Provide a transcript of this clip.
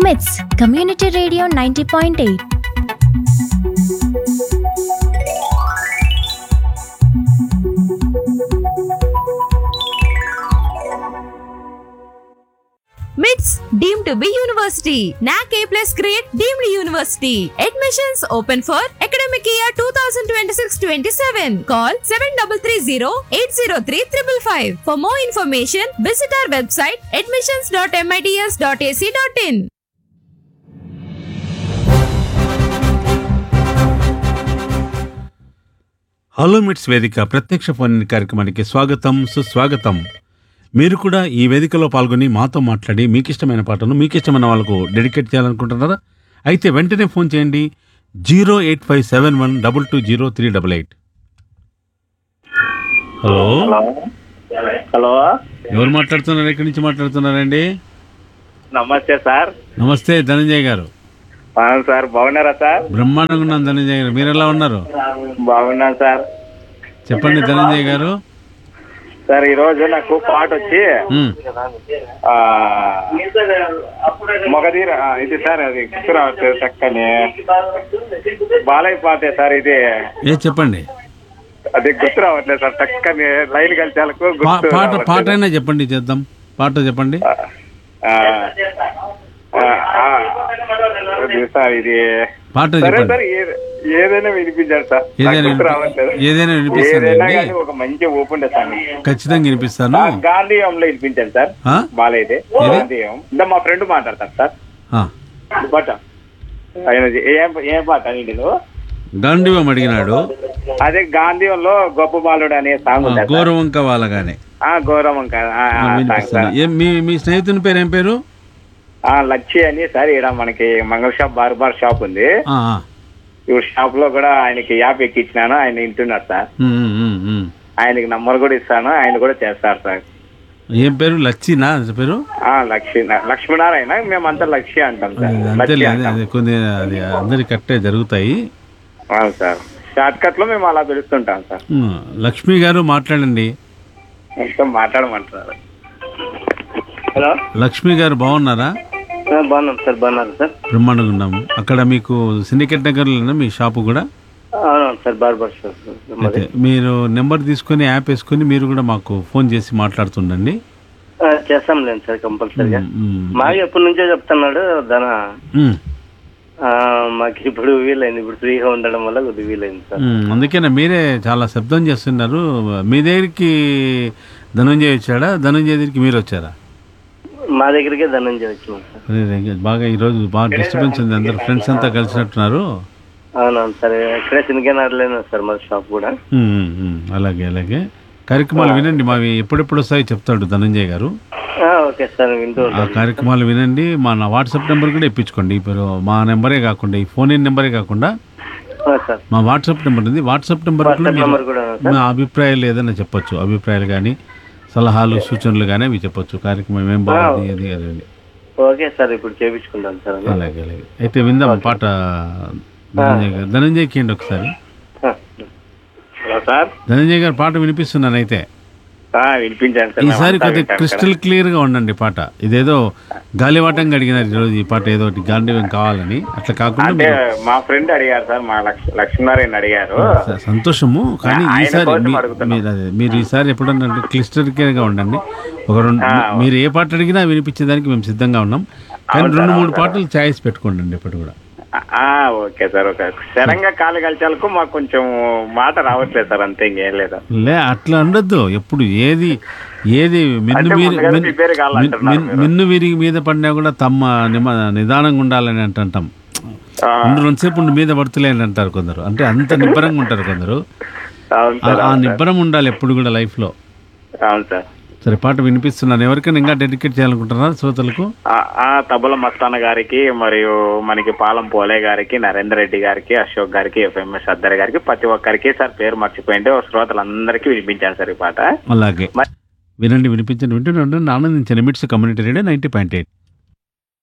మిట్స్ community radio ninety point eight MITS deem to be university NAAC A plus grade deemed university admissions open for academic year two thousand twenty six twenty seven call seven double three zero eight zero three triple five for more information visit our website admissions dot MITS dot ac dot in hello MITS వేదిక ప్రత్యక్ష phone in కార్యక్రమానికి స్వాగతం సుస్వాగతం మీరు కూడా ఈ వేదికలో పాల్గొని మాతో మాట్లాడి మీకు ఇష్టమైన పాటను మీకు ఇష్టమైన వాళ్ళకు డెడికేట్ చేయాలనుకుంటున్నారా అయితే వెంటనే ఫోన్ చేయండి zero eight five seven one double two zero three double eight hello hello hello ఎవరు మాట్లాడుతున్నారు ఎక్కడి నుంచి మాట్లాడుతున్నారండి నమస్తే సార్ నమస్తే ధనంజయ్ గారు అవును సార్ బాగున్నారా సార్ బ్రహ్మాండంగా ఉన్నాను ధనంజయ్ గారు మీరు ఎలా ఉన్నారు బాగున్నాను సార్ చెప్పండి ధనంజయ్ గారు సార్ ఈ రోజు నాకు పాట వచ్చి ఉమ్, ఆ, మొగధీర ఆ, ఇది సార్ అది గుర్తు రావట్లేదు చక్కని బాలయ్య పాటే సార్ ఇది ఏ చెప్పండి అది గుర్తు రావట్లేదు సార్ చక్కని లైన్ కలిసాలకు పా- గుర్తు పాట రావట్లేదు. పాట అయినా చెప్పండి చేద్దాం పాట చెప్పండి ఆ, ఆ, ఆ, అది సార్ ఇది పాట సరే చెప్పండి సార్ ఏ- ఏదైనా వినిపించారు సార్ నాకు ఏదైనా గుర్తు వినిపి- రావట్లేదు ఏదైనా వినిపిస్తానండి. ఏదైనా కానీ ఒక మంచి ఓపెన్ సార్ ఖచ్చితంగా వినిపిస్తాను గాంధీయంలో వినిపించారు సార్ ఆ? బాలైతే ఏది? గాంధీయం ఇంకా మా ఫ్రెండ్ మాట్లాడతారు సార్ ఆ. పాట ఆయన ఏం ఏం పాట నేను గాంధీవం అడిగినాడు అదే గాంధీయంలో గొప్ప బాలుడు అనే సాంగ్ ఆ, ఉంది సార్. గౌరవంక వాళ్ళగానే ఆ గౌరవం కాదు. ఆ, ఆ, ఆ, సాంగ్ వినిపిస్తాను సార్. ఏం మీ మీ స్నేహితుని పేరు ఏం పేరు ఆ లచ్చి అని సార్ ఇక్కడ మనకి మంగళ షాప్ బార్బార్ షాప్ ఉంది ఆ, ఆ. ఈ షాప్ లో కూడా ఆయనకి యాప్ ఎక్కించినాను ఆయన వింటున్నారు సార్ ఉమ్, ఉమ్, ఉమ్, ఉమ్. ఆయనకి నంబర్ కూడా ఇస్తాను ఆయన కూడా చేస్తారు సార్ ఏం పేరు లచ్చినా అసలు పేరు ఆ లక్ష్మీ లక్ష్మీనారాయణ మేమంతా లక్ష్మి అంటాం సార్ అది లక్ష్మి అంతేలే అదే అంటాం. అదే కొన్ని అది అందరి కట్టే జరుగుతాయి అవును సార్ షార్ట్ కట్ లో మేము అలా పిలుస్తుంటాం సార్ ఉమ్, లక్ష్మి గారు మాట్లాడండి మొత్తం మాట్లాడమంటున్నారు హలో లక్ష్మి గారు బాగున్నారా బాగున్నాం సార్ బాగున్నారు సార్ బ్రహ్మాండంగా ఉన్నాము అక్కడ మీకు సిండికేట్ నగర్లోనే మీ షాపు కూడా అవునవును సార్ బార్బర్ షాప్ అయితే మీరు నెంబర్ తీసుకొని యాప్ వేసుకొని మీరు కూడా మాకు ఫోన్ చేసి మాట్లాడుతుండండి చేస్తాంలేండి సార్ కంపల్సరీగా ఉమ్, ఉమ్. మాకు ఎప్పటి నుంచో చెప్తున్నాడు దాన ఉమ్, ఆ, మాకు ఇప్పుడు వీలైంది ఇప్పుడు ఫ్రీగా ఉండడం వల్ల కొద్దిగా వీలైంది సార్ ఉమ్, అందుకేనా మీరే చాలా శబ్దం చేస్తున్నారు మీ దగ్గరికి ధనంజయ్ వచ్చాడా ధనంజయ్ దగ్గరికి మీరు వచ్చారా మా దగ్గరికే ధనంజయ వచ్చినాం సార్ అరే రే, బాగా ఈరోజు బాగా డిస్టర్బెన్స్ ఉంది అందరు ఫ్రెండ్స్ అంతా కలిసినట్టున్నారు అవునవును సార్ ఇక్కడే సినికేనాడులోనే సార్ మా షాప్ కూడా ఉమ్, ఉమ్, ఉమ్, అలాగే అలాగే కార్యక్రమాలు వినండి మావి ఎప్పుడెప్పుడు వస్తాయో చెప్తాడు ధనంజయ్ గారు ఆ, ఓకే సార్ వింటూ ఆ ఉంటాను కార్యక్రమాలు వినండి మా నా వాట్సాప్ నెంబర్ కూడా ఇప్పించుకోండి ఇప్పుడు మా నెంబరే కాకుండా ఈ ఫోన్ ఇన్ నెంబరే కాకుండా ఆ, సార్ మా వాట్సాప్ నెంబర్ ఉంది వాట్సాప్ నెంబర్ కూడా వాట్సాప్ మీరు నెంబర్ కూడా ఉంది మా అభిప్రాయాలు ఏదైనా చెప్పొచ్చు అభిప్రాయాలు కానీ సలహాలు సూచనలు కానీ అవి చెప్పొచ్చు కార్యక్రమం ఏం బాగుంది అది అది అని. ఓకే సార్ ఇప్పుడు చేపించుకుంటాను సార్ అది. అలాగే అలాగే అయితే విందాం పాట ధనంజయ్ గారు ధనంజయ్కి ఏంటి ఒకసారి ఆ. హలో సార్ ధనంజయ్ గారు పాట వినిపిస్తున్నాను అయితే వినిపించాను సార్ ఈసారి మేమంతా కొద్దిగా వింటాం క్రిస్టల్ క్లియర్ గా ఉండండి పాట ఇదేదో గాలివాటంగా అడిగినారు ఈరోజు ఈ పాట ఏదో ఒకటి గాంధీవం కావాలని అట్లా కాకుండా అంటే మీరు మా ఫ్రెండ్ అడిగారు సార్ మా లక్ష్- లక్ష్మీనారాయణ అడిగారు స- సంతోషము కానీ ఆయన ఈసారి కోసం మీ- అడుగుతున్నాం. మీరు అదే మీరు ఈసారి ఎప్పుడన్నా క్లిస్టర్ గా ఉండండి ఒక రెండు ఆ, మీరు ఏ పాట అడిగినా వినిపించేదానికి మేము సిద్ధంగా ఉన్నాం కానీ అవును సార్, రెండు మూడు అవును సార్. పాటలు ఛాయిస్ పెట్టుకోండి ఇప్పుడు కూడా ఆ, ఓకే సార్ ఓకే సడన్గా కాలు కలిచాలకు మాకు కొంచెం మాట రావట్లేదు సార్ అంతే ఇంకేం లేదు లే అట్లా ఉండొద్దు ఎప్పుడు ఏది ఏది మిన్ను అంటే వీరి ముందుగానే మిన్- prepare కావాలంటున్నారు మిన్- మీరు. మిన్ను విరిగి మీద పడినా కూడా తమ నిమ నిదానంగా ఉండాలని అంటుంటాం ఆ, ఉండు రెండుసేపు ఉండి మీద పడుతులేని అంటారు కొందరు అంటే అంత నిబ్బరంగా ఉంటారు కొందరు అవును ఆ- సార్ ఆ అవును సార్. నిబ్బరం ఉండాలి ఎప్పుడు కూడా లైఫ్ లో అవును సార్ సరే పాట వినిపిస్తున్నాను ఎవరికైనా ఇంకా డెడికేట్ చేయాలనుకుంటున్నారా శ్రోతలకు ఆ- ఆ తబల మస్తాన గారికి మరియు మనకి పాలం పోలే గారికి నరేందర్ రెడ్డి గారికి అశోక్ గారికి ఎఫ్ఎంఎస్ అద్దర్ గారికి ప్రతి ఒక్కరికి సార్ పేరు మర్చిపోయింటే శ్రోతలందరికీ వినిపించాను సార్ ఈ పాట అలాగే మరి- వినండి వినిపించండి వింటూనే ఉండండి ఆనందించండి MITS community radio ninety point eight